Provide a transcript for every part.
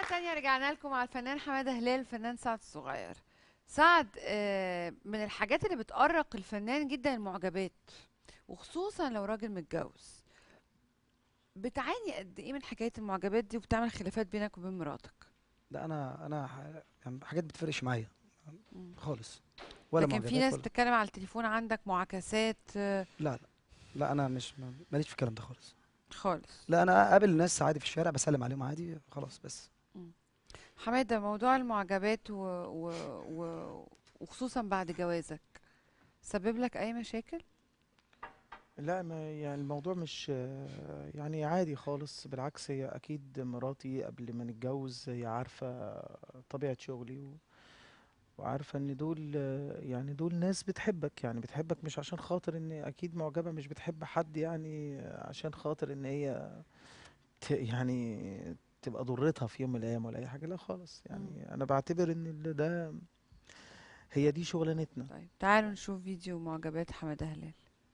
تانية رجعنا لكم مع الفنان حمادة هلال الفنان سعد الصغير سعد آه، من الحاجات اللي بتقرق الفنان جدا المعجبات وخصوصا لو راجل متجوز بتعاني قد ايه من حكاية المعجبات دي وبتعمل خلافات بينك وبين مراتك لا انا انا ح- يعني حاجات بتفرقش معايا مم. خالص ولا لكن في معجبات ناس ولا بتتكلم على التليفون عندك معاكسات آه، لا لا لا انا مش ما- ماليش في الكلام ده خالص خالص لا انا اقابل الناس عادي في الشارع بسلم عليهم عادي خلاص بس حمادة موضوع المعجبات و... و... و... وخصوصا بعد جوازك سبب لك اي مشاكل لا ما يعني الموضوع مش آه، يعني عادي خالص بالعكس هي اكيد مراتي قبل ما نتجوز هي عارفة طبيعة شغلي و... وعارفة ان دول آه، يعني دول ناس بتحبك يعني بتحبك مش عشان خاطر ان اكيد معجبة مش بتحب حد يعني عشان خاطر ان هي ت... يعني تبقى ضرتها في يوم من الايام ولا اي حاجة لا خالص يعني انا بعتبر ان ال- ده هي دي شغلانتنا طيب تعالوا نشوف فيديو معجبات حمادة هلال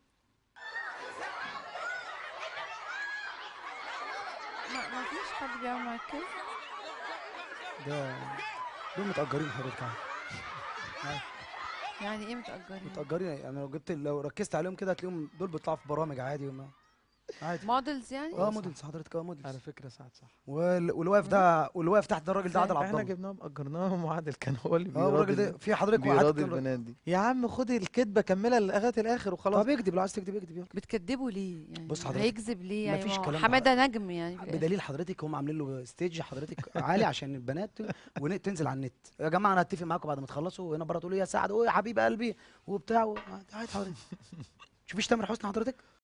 ما ما فيش حد بيعمل معاك كده ده دول متأجرين حضرتك عادي عادي. يعني ايه متأجرين متأجرين يعني لو جبت لو ركزت عليهم كده هتلاقيهم دول بيطلعوا في برامج عادي وما عادي موديلز يعني اه موديلز حضرتك اه موديلز على فكرة سعد صح وال- واللي واقف ده واللي واقف تحت ده الراجل ده عادل عبد احنا الله جبناهم اجرناهم وعادل كان هو اللي اه بيراضي والراجل ده ال- في حضرتك وقعدت بيراضي تقول- البنات دي يا عم خد الكدبه كملها لغايه الاخر وخلاص طب اكتب لو عايز تكتب اكتب يلا بتكدبوا ليه يعني بص حضرتك، هيكذب ليه يعني مفيش ما هو كلام حمادة نجم يعني في الآخر. بدليل حضرتك هم عاملين له ستيج حضرتك عالي عشان البنات وتنزل على النت يا جماعه انا هتفق معاكم بعد ما تخلصوا وهنا بره تقولوا يا سعد اوه يا حبيب قلبي وبتاع و- عادي حضرتك شوفيش تامر حسني حضرتك